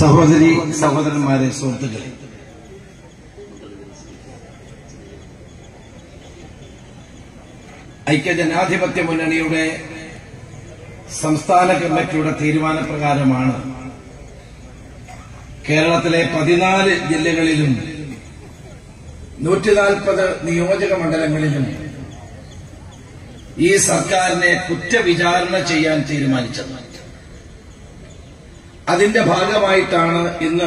സഹോദരി സഹോദരന്മാരെ സുഹൃത്തുക്കളെ ഐക്യജനാധിപത്യ മുന്നണിയുടെ സംസ്ഥാന കമ്മിറ്റിയുടെ തീരുമാനപ്രകാരമാണ് കേരളത്തിലെ പതിനാല് ജില്ലകളിലും നൂറ്റിനാൽപ്പത് നിയോജക മണ്ഡലങ്ങളിലും ഈ സർക്കാരിനെ കുറ്റവിചാരണ ചെയ്യാൻ തീരുമാനിച്ചത് അതിന്റെ ഭാഗമായിട്ടാണ് ഇന്ന്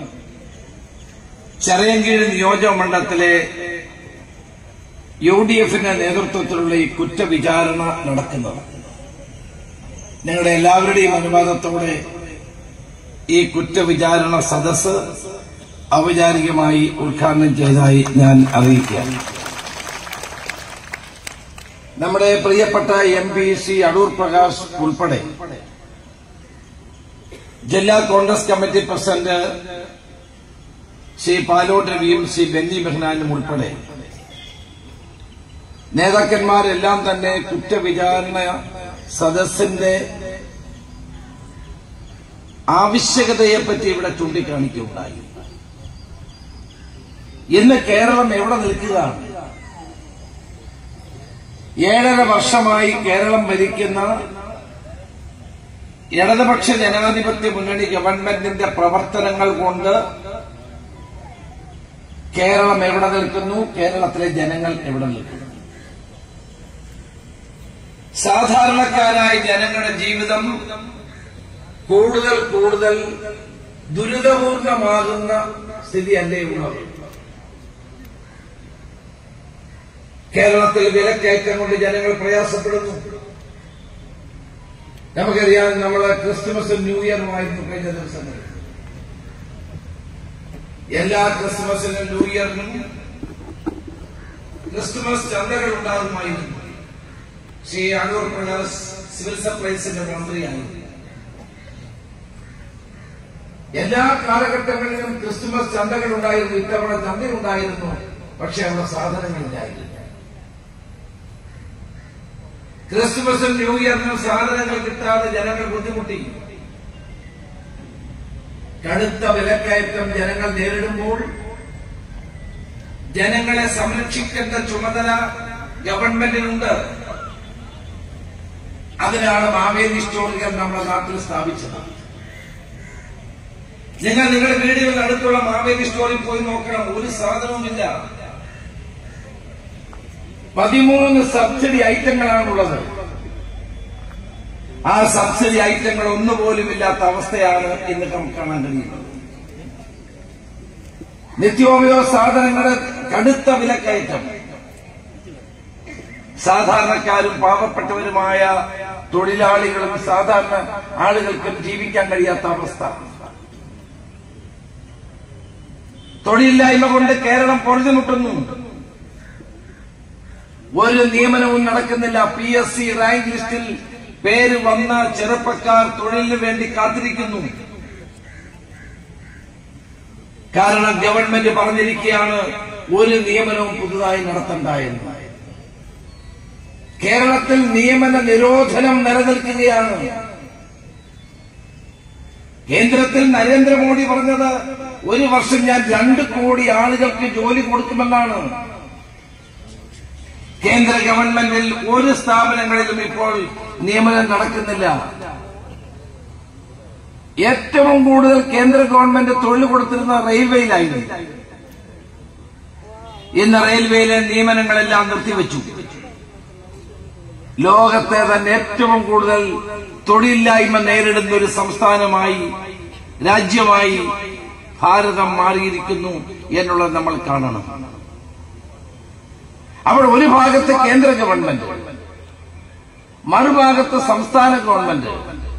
ചെറിയൻകീഴ് നിയോജക മണ്ഡലത്തിലെ യു ഡി എഫിന്റെ നേതൃത്വത്തിലുള്ള ഈ കുറ്റവിചാരണ നടക്കുന്നത് നിങ്ങളുടെ എല്ലാവരുടെയും അനുവാദത്തോടെ ഈ കുറ്റവിചാരണ സദസ് ഔപചാരികമായി ഉദ്ഘാടനം ചെയ്തതായി ഞാൻ അറിയിക്കുകയാണ് നമ്മുടെ പ്രിയപ്പെട്ട എം പി ശ്രീ അടൂർ പ്രകാശ് ഉൾപ്പെടെ ജില്ലാ കോൺഗ്രസ് കമ്മിറ്റി പ്രസിഡന്റ് ശ്രീ പാലോട് രവിയും ശ്രീ ബെന്നി ബെഹ്നാനും ഉൾപ്പെടെ നേതാക്കന്മാരെല്ലാം തന്നെ കുറ്റവിചാരണ സദസ്സിന്റെ ആവശ്യകതയെപ്പറ്റി ഇവിടെ ചൂണ്ടിക്കാണിക്കുകയുണ്ടായി ഇന്ന് കേരളം എവിടെ നിൽക്കുകയാണ് ഏഴര വർഷമായി കേരളം ഭരിക്കുന്ന ഇടതുപക്ഷ ജനാധിപത്യ മുന്നണി ഗവൺമെന്റിന്റെ പ്രവർത്തനങ്ങൾ കൊണ്ട് കേരളം എവിടെ നിൽക്കുന്നു കേരളത്തിലെ ജനങ്ങൾ എവിടെ നിൽക്കുന്നു സാധാരണക്കാരായ ജനങ്ങളുടെ ജീവിതം കൂടുതൽ കൂടുതൽ ദുരിതപൂർണമാകുന്ന സ്ഥിതിയല്ലേ ഉള്ളത് കേരളത്തിൽ വിലക്കയറ്റം കൊണ്ട് ജനങ്ങൾ പ്രയാസപ്പെടുന്നു നമുക്കറിയാം നമ്മള് ക്രിസ്തുമസും ന്യൂ ഇയറുമായിരുന്നു കഴിഞ്ഞ ദിവസങ്ങളിൽ എല്ലാ ക്രിസ്തുമസിനും ന്യൂ ഇയറിനും ക്രിസ്തുമസ് ചന്തകൾ ഉണ്ടാകുമായിരുന്നു ശ്രീ അടൂർ പ്രകാശ് സിവിൽ സപ്ലൈസിന്റെ മന്ത്രിയായിരുന്നു എല്ലാ കാലഘട്ടങ്ങളിലും ക്രിസ്തുമസ് ചന്തകൾ ഉണ്ടായിരുന്നു ഇത്തവണ ചന്തയുണ്ടായിരുന്നു പക്ഷെ അവിടെ സാധനങ്ങളില്ലായിരുന്നു ക്രിസ്തുമസും ന്യൂ ഇയറിനും സാധനങ്ങൾ കിട്ടാതെ ജനങ്ങൾ ബുദ്ധിമുട്ടി കടുത്ത വിലക്കയറ്റം ജനങ്ങൾ നേരിടുമ്പോൾ ജനങ്ങളെ സംരക്ഷിക്കേണ്ട ചുമതല ഗവൺമെന്റിനുണ്ട് അതിനാണ് മാവേലി സ്റ്റോറുകൾ നമ്മുടെ നാട്ടിൽ സ്ഥാപിച്ചത് നിങ്ങൾ നിങ്ങളുടെ വീടുകളിൽ അടുത്തുള്ള മാവേലി സ്റ്റോറിൽ പോയി നോക്കണം ഒരു സാധനവുമില്ല പതിമൂന്ന് സബ്സിഡി ഐറ്റങ്ങളാണുള്ളത് ആ സബ്സിഡി ഐറ്റങ്ങൾ ഒന്നുപോലും ഇല്ലാത്ത അവസ്ഥയാണ് ഇന്ന് നമുക്ക് കാണാൻ കഴിയുന്നത് നിത്യോപയോഗ സാധനങ്ങളുടെ കടുത്ത വിലക്കയറ്റം സാധാരണക്കാരും പാവപ്പെട്ടവരുമായ തൊഴിലാളികളും സാധാരണ ആളുകൾക്കും ജീവിക്കാൻ കഴിയാത്ത അവസ്ഥ തൊഴിലില്ലായ്മ കൊണ്ട് കേരളം പൊറുതിമുട്ടുന്നു ഒരു നിയമനവും നടക്കുന്നില്ല പി എസ് സി റാങ്ക് ലിസ്റ്റിൽ പേര് വന്ന ചെറുപ്പക്കാർ തൊഴിലിന് വേണ്ടി കാത്തിരിക്കുന്നു കാരണം ഗവൺമെന്റ് പറഞ്ഞിരിക്കുകയാണ് ഒരു നിയമനവും പുതുതായി നടത്തണ്ട എന്ന് കേരളത്തിൽ നിയമന നിരോധനം നിലനിൽക്കുകയാണ് കേന്ദ്രത്തിൽ നരേന്ദ്രമോദി പറഞ്ഞത് ഒരു വർഷം ഞാൻ രണ്ട് കോടി ആളുകൾക്ക് ജോലി കൊടുക്കുമെന്നാണ് കേന്ദ്ര ഗവൺമെന്റിൽ ഒരു സ്ഥാപനങ്ങളിലും ഇപ്പോൾ നിയമനം നടക്കുന്നില്ല ഏറ്റവും കൂടുതൽ കേന്ദ്ര ഗവൺമെന്റ് തൊഴിൽ കൊടുത്തിരുന്ന റെയിൽവേയിലായിരുന്നു ഇന്ന് റെയിൽവേയിലെ നിയമനങ്ങളെല്ലാം നിർത്തിവെച്ചു ലോകത്തെ തന്നെ ഏറ്റവും കൂടുതൽ തൊഴിലില്ലായ്മ നേരിടുന്ന ഒരു സംസ്ഥാനമായി രാജ്യമായി ഭാരതം മാറിയിരിക്കുന്നു എന്നുള്ളത് നമ്മൾ കാണണം അവിടെ ഒരു ഭാഗത്ത് കേന്ദ്ര ഗവൺമെന്റ് മറുഭാഗത്ത് സംസ്ഥാന ഗവൺമെന്റ്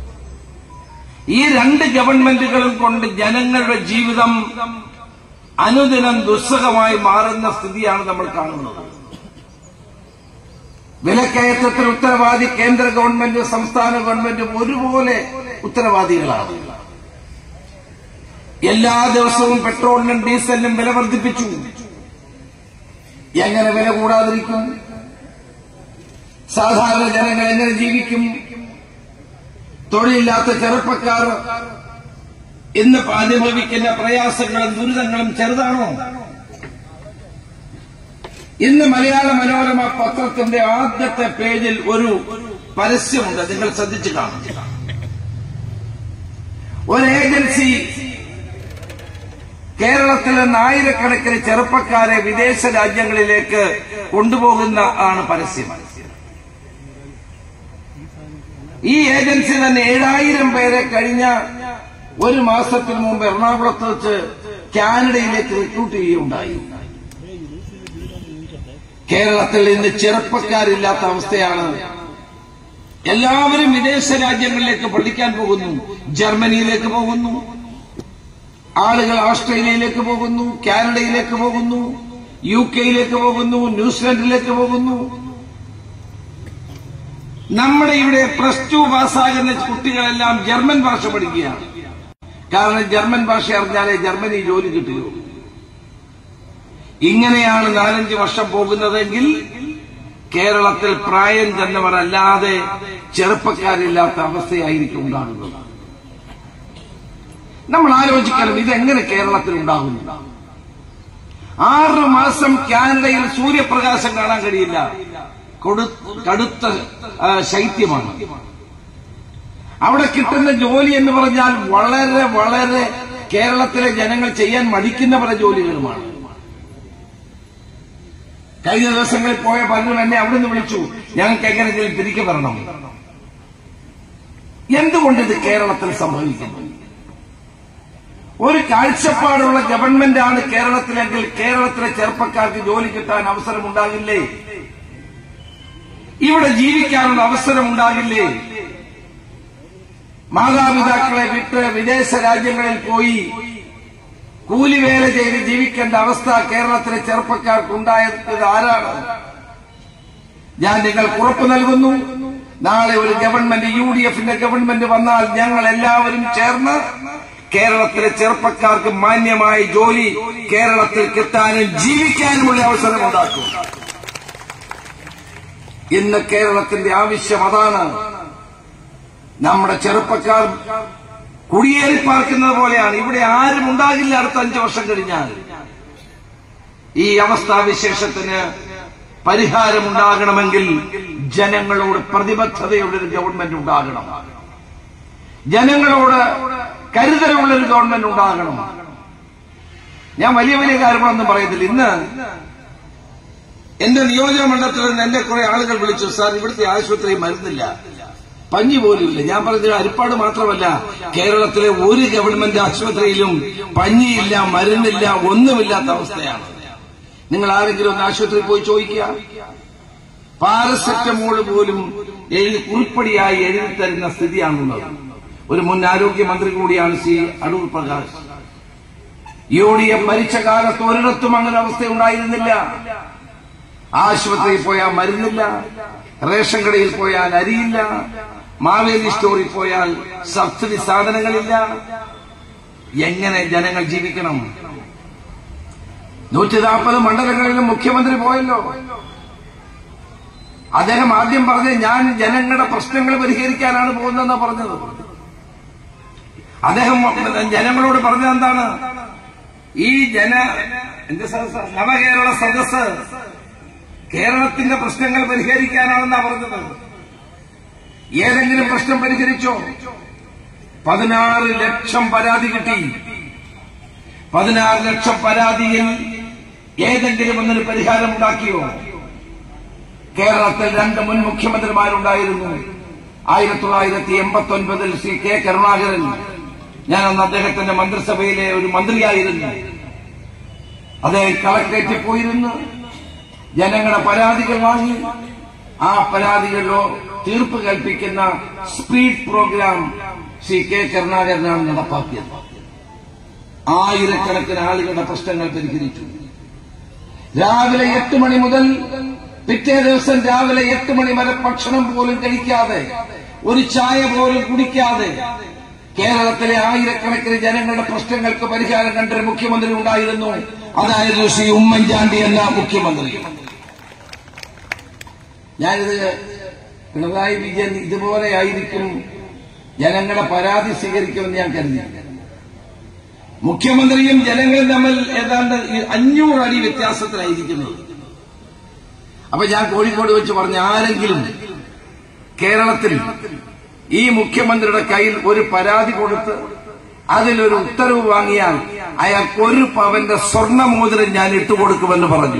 ഈ രണ്ട് ഗവൺമെന്റുകളും കൊണ്ട് ജനങ്ങളുടെ ജീവിതം അനുദിനം ദുസ്സഹമായി മാറുന്ന സ്ഥിതിയാണ് നമ്മൾ കാണുന്നത് വിലക്കയറ്റത്തിന് ഉത്തരവാദി കേന്ദ്ര ഗവൺമെന്റ് സംസ്ഥാന ഗവൺമെന്റും ഒരുപോലെ ഉത്തരവാദികളാണ് എല്ലാ ദിവസവും പെട്രോളിനും ഡീസലിനും വില വർദ്ധിപ്പിച്ചു എങ്ങനെ വില കൂടാതിരിക്കും സാധാരണ ജനങ്ങൾ എങ്ങനെ ജീവിക്കും തൊഴിലില്ലാത്ത ചെറുപ്പക്കാർ ഇന്ന് അനുഭവിക്കുന്ന പ്രയാസങ്ങളും ദുരിതങ്ങളും ചെറുതാണോ ഇന്ന് മലയാള മനോരമ പത്രത്തിന്റെ ആദ്യത്തെ പേജിൽ ഒരു പരസ്യമുണ്ട് നിങ്ങൾ ശ്രദ്ധിച്ചു കാണും ഒരു ഏജൻസി കേരളത്തിൽ നിന്ന് ആയിരക്കണക്കിന് ചെറുപ്പക്കാരെ വിദേശ രാജ്യങ്ങളിലേക്ക് കൊണ്ടുപോകുന്ന ആണ് പരസ്യം ഈ ഏജൻസി തന്നെ ഏഴായിരം പേരെ കഴിഞ്ഞ ഒരു മാസത്തിന് മുമ്പ് എറണാകുളത്ത് വെച്ച് കാനഡയിലേക്ക് റിക്രൂട്ട് ചെയ്യുകയുണ്ടായി കേരളത്തിൽ ഇന്ന് ചെറുപ്പക്കാരില്ലാത്ത അവസ്ഥയാണ് എല്ലാവരും വിദേശ രാജ്യങ്ങളിലേക്ക് പഠിക്കാൻ പോകുന്നു ജർമ്മനിയിലേക്ക് പോകുന്നു ആളുകൾ ഓസ്ട്രേലിയയിലേക്ക് പോകുന്നു കാനഡയിലേക്ക് പോകുന്നു യു കെയിലേക്ക് പോകുന്നു ന്യൂസിലൻഡിലേക്ക് പോകുന്നു നമ്മുടെ ഇവിടെ പ്ലസ് ടു പാസ്സാകുന്ന കുട്ടികളെല്ലാം ജർമ്മൻ ഭാഷ പഠിക്കുകയാണ് കാരണം ജർമ്മൻ ഭാഷ അറിഞ്ഞാലേ ജർമ്മനി ജോലി കിട്ടുകയുള്ളൂ ഇങ്ങനെയാണ് നാലഞ്ച് വർഷം പോകുന്നതെങ്കിൽ കേരളത്തിൽ പ്രായം ചെന്നവർ അല്ലാതെ ചെറുപ്പക്കാരില്ലാത്ത അവസ്ഥയായിരിക്കും ഉണ്ടാകുന്നത് നമ്മൾ ആലോചിക്കണം ഇതെങ്ങനെ കേരളത്തിൽ ഉണ്ടാകുന്നു ആറ് മാസം കാനഡയിൽ സൂര്യപ്രകാശം കാണാൻ കഴിയില്ല കൊടു- കടുത്ത ആ, ശൈത്യമാണ് അവിടെ കിട്ടുന്ന ജോലി എന്ന് പറഞ്ഞാൽ വളരെ വളരെ കേരളത്തിലെ ജനങ്ങൾ ചെയ്യാൻ മടിക്കുന്ന പല ജോലികളുമാണ് കഴിഞ്ഞ ദിവസങ്ങളിൽ പോയ പലരും എന്നെ അവിടുന്ന് വിളിച്ചു ഞങ്ങൾക്ക് എങ്ങനെയെങ്കിലും തിരികെ വരണം എന്തുകൊണ്ട് ഇത് കേരളത്തിൽ സംഭവിക്കുന്നു ഒരു കാഴ്ചപ്പാടുള്ള ഗവൺമെന്റാണ് കേരളത്തിലെങ്കിൽ കേരളത്തിലെ ചെറുപ്പക്കാർക്ക് ജോലി കിട്ടാൻ അവസരമുണ്ടാകില്ലേ ഇവിടെ ജീവിക്കാനുള്ള അവസരമുണ്ടാകില്ലേ മാതാപിതാക്കളെ വിട്ട് വിദേശ രാജ്യങ്ങളിൽ പോയി കൂലിവേല ചെയ്ത് ജീവിക്കേണ്ട അവസ്ഥ കേരളത്തിലെ ചെറുപ്പക്കാർക്ക് ഉണ്ടായത് ആരാണ് ഞാൻ നിങ്ങൾക്ക് ഉറപ്പ് നൽകുന്നു നാളെ ഒരു ഗവൺമെന്റ് യു ഡി എഫിന്റെ ഗവൺമെന്റ് വന്നാൽ ഞങ്ങൾ എല്ലാവരും ചേർന്ന് കേരളത്തിലെ ചെറുപ്പക്കാർക്ക് മാന്യമായ ജോലി കേരളത്തിൽ കിട്ടാനും ജീവിക്കാനുമുള്ള അവസരം ഉണ്ടാക്കും ഇന്ന് കേരളത്തിന്റെ ആവശ്യം അതാണ് നമ്മുടെ ചെറുപ്പക്കാർ കുടിയേറി പാർക്കുന്നത് പോലെയാണ് ഇവിടെ ആരും ഉണ്ടാകില്ല അടുത്ത അഞ്ചു വർഷം കഴിഞ്ഞാൽ ഈ അവസ്ഥാവിശേഷത്തിന് പരിഹാരമുണ്ടാകണമെങ്കിൽ ജനങ്ങളോട് പ്രതിബദ്ധതയുള്ള ഒരു ഗവൺമെന്റ് ഉണ്ടാകണം ജനങ്ങളോട് കരുതലുള്ള ഒരു ഗവൺമെന്റ് ഉണ്ടാകണം ഞാൻ വലിയ വലിയ കാര്യങ്ങളൊന്നും പറയുന്നില്ല ഇന്ന് എന്റെ നിയോജക മണ്ഡലത്തിൽ നിന്ന് എന്റെ കുറെ ആളുകൾ വിളിച്ചു സാർ ഇവിടുത്തെ ആശുപത്രി മരുന്നില്ല പഞ്ഞി പോലുമില്ല ഞാൻ പറഞ്ഞത് അരിപ്പാട് മാത്രമല്ല കേരളത്തിലെ ഒരു ഗവൺമെന്റ് ആശുപത്രിയിലും പഞ്ഞിയില്ല മരുന്നില്ല ഒന്നുമില്ലാത്ത അവസ്ഥയാണ് നിങ്ങൾ ആരെങ്കിലും ഒന്ന് ആശുപത്രിയിൽ പോയി ചോദിക്കുക പാരസെറ്റമോൾ പോലും എഴുതി കുറിപ്പടിയായി എഴുതി തരുന്ന സ്ഥിതിയാണുള്ളത് ഒരു മുൻ ആരോഗ്യമന്ത്രി കൂടിയാണ് Shri Adoor Prakash U D F ഭരിച്ച കാലത്ത് ഒരിടത്തും അങ്ങനെ അവസ്ഥ ഉണ്ടായിരുന്നില്ല ആശുപത്രിയിൽ പോയാൽ മരുന്നില്ല റേഷൻ കടയിൽ പോയാൽ അരിയില്ല മാവേലി സ്റ്റോറിൽ പോയാൽ സബ്സിഡി സാധനങ്ങളില്ല എങ്ങനെ ജനങ്ങൾ ജീവിക്കണം നൂറ്റി നാൽപ്പത് മണ്ഡലങ്ങളിലും മുഖ്യമന്ത്രി പോയല്ലോ അദ്ദേഹം ആദ്യം പറഞ്ഞത് ഞാൻ ജനങ്ങളുടെ പ്രശ്നങ്ങൾ പരിഹരിക്കാനാണ് പോകുന്നതെന്നാ പറഞ്ഞത് അദ്ദേഹം ജനങ്ങളോട് പറഞ്ഞത് എന്താണ് ഈ ജന എന്ത് സദസ് നവകേരള സദസ് കേരളത്തിന്റെ പ്രശ്നങ്ങൾ പരിഹരിക്കാനാണെന്നാ പറഞ്ഞത് ഏതെങ്കിലും പ്രശ്നം പരിഹരിച്ചോ പതിനാറ് ലക്ഷം പരാതി കിട്ടി പതിനാറ് ലക്ഷം പരാതിയിൽ ഏതെങ്കിലും ഒന്നിന് പരിഹാരം ഉണ്ടാക്കിയോ കേരളത്തിൽ രണ്ട് മുൻ മുഖ്യമന്ത്രിമാരുണ്ടായിരുന്നു ആയിരത്തി തൊള്ളായിരത്തി എൺപത്തി ഒൻപതിൽ ശ്രീ കെ കരുണാകരൻ ഞാൻ അന്ന് അദ്ദേഹത്തിന്റെ മന്ത്രിസഭയിലെ ഒരു മന്ത്രിയായിരുന്നു അദ്ദേഹം കളക്ടറേറ്റിൽ പോയിരുന്നു ജനങ്ങളുടെ പരാതികൾ വാങ്ങി ആ പരാതികളിലോ തീർപ്പ് കൽപ്പിക്കുന്ന സ്പീഡ് പ്രോഗ്രാം ശ്രീ കെ കരുണാകരനാണ് നടപ്പാക്കിയത് ആയിരക്കണക്കിന് ആളുകളുടെ പ്രശ്നങ്ങൾ പരിഹരിച്ചു രാവിലെ എട്ട് മണി മുതൽ പിറ്റേ ദിവസം രാവിലെ എട്ട് മണി വരെ ഭക്ഷണം പോലും കഴിക്കാതെ ഒരു ചായ പോലും കുടിക്കാതെ കേരളത്തിലെ ആയിരക്കണക്കിന് ജനങ്ങളുടെ പ്രശ്നങ്ങൾക്ക് പരിഹാരം കണ്ടൊരു മുഖ്യമന്ത്രി ഉണ്ടായിരുന്നു അതായിരുന്നു ശ്രീ ഉമ്മൻചാണ്ടി എന്ന മുഖ്യമന്ത്രി ഞാനിത് പിണറായി വിജയൻ ഇതുപോലെ ആയിരിക്കും ജനങ്ങളുടെ പരാതി സ്വീകരിക്കുമെന്ന് ഞാൻ കരുതി മുഖ്യമന്ത്രിയും ജനങ്ങളും തമ്മിൽ ഏതാണ്ട് ഈ അഞ്ഞൂറ് അടി വ്യത്യാസത്തിലായിരിക്കുന്നത് അപ്പൊ ഞാൻ കോഴിക്കോട് വെച്ച് പറഞ്ഞ ആരെങ്കിലും കേരളത്തിൽ ഈ മുഖ്യമന്ത്രിയുടെ കയ്യിൽ ഒരു പരാതി കൊടുത്ത് അതിലൊരു ഉത്തരവ് വാങ്ങിയാൽ അയാൾക്ക് ഒരു പവന്റെ സ്വർണ്ണമോതിരം ഞാൻ ഇട്ടുകൊടുക്കുമെന്ന് പറഞ്ഞു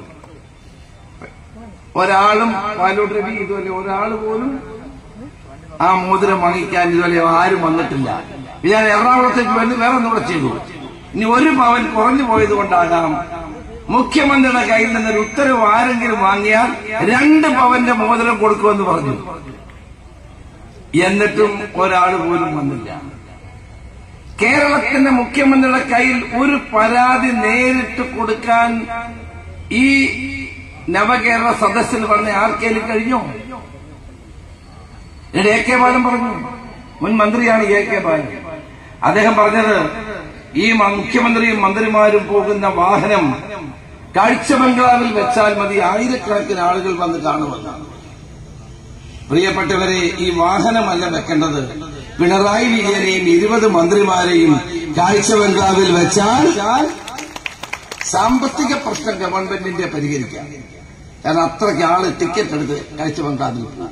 ഒരാളും പാലോട്ട് രവി ഇതുപോലെ ഒരാൾ പോലും ആ മോതിരം വാങ്ങിക്കാൻ ഇതുപോലെ ആരും വന്നിട്ടില്ല ഞാൻ എറണാകുളത്തേക്ക് വേണ്ടി വേറെ ഒന്നുകൂടെ ചെയ്തു ഇനി ഒരു പവൻ കുറഞ്ഞു പോയത് കൊണ്ടാകാം മുഖ്യമന്ത്രിയുടെ കയ്യിൽ നിന്നൊരു ഉത്തരവ് ആരെങ്കിലും വാങ്ങിയാൽ രണ്ട് പവന്റെ മോതിരം കൊടുക്കുമെന്ന് പറഞ്ഞു എന്നിട്ടും ഒരാൾ പോലും വന്നില്ല കേരളത്തിന്റെ മുഖ്യമന്ത്രിയുടെ കയ്യിൽ ഒരു പരാതി നേരിട്ട് കൊടുക്കാൻ ഈ നവകേരള സദസ്സിന് പറഞ്ഞ ആർക്കേലും കഴിഞ്ഞോ എന്നിട്ട് എ കെ ബാലൻ പറഞ്ഞു മുൻ മന്ത്രിയാണ് എ കെ ബാലൻ അദ്ദേഹം പറഞ്ഞത് ഈ മ- മുഖ്യമന്ത്രിയും മന്ത്രിമാരും പോകുന്ന വാഹനം കാഴ്ച ബംഗ്ലാവിൽ വെച്ചാൽ മതി ആയിരക്കണക്കിന് ആളുകൾ വന്ന് കാണുമെന്നാണ് പ്രിയപ്പെട്ടവരെ ഈ വാഹനമല്ല വെക്കേണ്ടത് പിണറായി വിജയനെയും ഇരുപത് മന്ത്രിമാരെയും കാഴ്ച ബംഗ്ലാവിൽ വെച്ചാൽ സാമ്പത്തിക പ്രശ്നം ഗവൺമെന്റിന്റെ പരിഹരിക്കാം കാരണം അത്രയ്ക്ക് ആള് ടിക്കറ്റ് എടുത്ത് കാഴ്ച ബംഗ്ലാവിൽ പോകും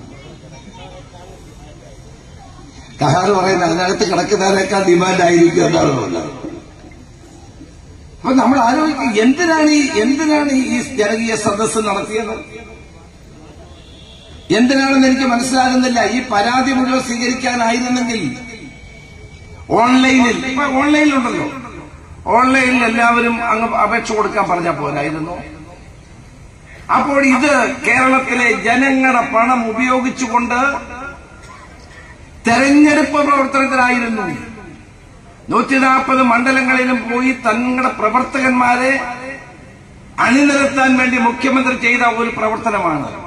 കഹാർ പറയുന്നത് അതിനകത്ത് കിടക്കുന്നതിനേക്കാൾ ഡിമാൻഡ് ആയിരിക്കും എന്നാണ് പറഞ്ഞത് അപ്പൊ നമ്മൾ ആലോചിക്കും എന്തിനാണ് ഈ എന്തിനാണ് ഈ ജനകീയ സദസ്സ് നടത്തിയത് എന്തിനാണെന്ന് എനിക്ക് മനസ്സിലാകുന്നില്ല ഈ പരാതി മുഴുവൻ സ്വീകരിക്കാനായിരുന്നെങ്കിൽ ഓൺലൈനിൽ ഇപ്പൊ ഓൺലൈനിലുണ്ടല്ലോ ഓൺലൈനിൽ എല്ലാവരും അങ്ങ് അപേക്ഷ കൊടുക്കാൻ പറഞ്ഞാൽ പോരായിരുന്നു അപ്പോൾ ഇത് കേരളത്തിലെ ജനങ്ങളുടെ പണം ഉപയോഗിച്ചുകൊണ്ട് തെരഞ്ഞെടുപ്പ് പ്രവർത്തനത്തിലായിരുന്നു നൂറ്റി നാൽപ്പത് മണ്ഡലങ്ങളിലും പോയി തങ്ങളുടെ പ്രവർത്തകന്മാരെ അണിനിരത്താൻ വേണ്ടി മുഖ്യമന്ത്രി ചെയ്ത ഒരു പ്രവർത്തനമാണ്